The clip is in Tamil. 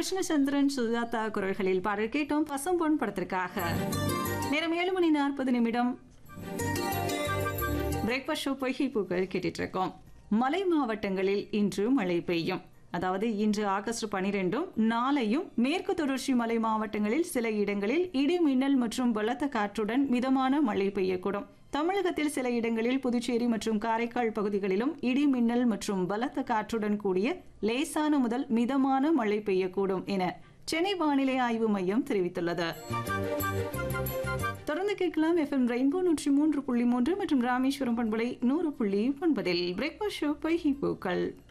கிருஷ்ணச்சந்திரன் சுஜாதா குரல்களில் பாடல் கேட்டோம் பசும்பொன் படத்திற்காக நேரம் ஏழு மணி நாற்பது நிமிடம் பிரேக்ஃபாஸ்ட் ஷோ பொய்கை பூக்கள் கேட்டுட்டு இருக்கோம் மலை மாவட்டங்களில் இன்று மழை பெய்யும் அதாவது இன்று ஆகஸ்ட் பனிரெண்டும் நாளையும் மேற்கு தொடர்ச்சி மலை மாவட்டங்களில் சில இடங்களில் இடி மின்னல் மற்றும் பலத்த காற்றுடன் மிதமான மழை பெய்யக்கூடும் தமிழகத்தில் சில இடங்களில் புதுச்சேரி மற்றும் காரைக்கால் பகுதிகளிலும் இடி மின்னல் மற்றும் பலத்த காற்றுடன் கூடிய லேசான முதல் மிதமான மழை பெய்யக்கூடும் என சென்னை வானிலை ஆய்வு மையம் தெரிவித்துள்ளது தொடர்ந்து கேட்கலாம் எஃப்எம் ரெயின்போ நூற்றி மூன்று புள்ளி மூன்று மற்றும் ராமேஸ்வரம் பண்பலை நூறு புள்ளி ஒன்பதில் பிரேக்ஃபாஸ்ட் ஷோ பைஹி பூக்கள்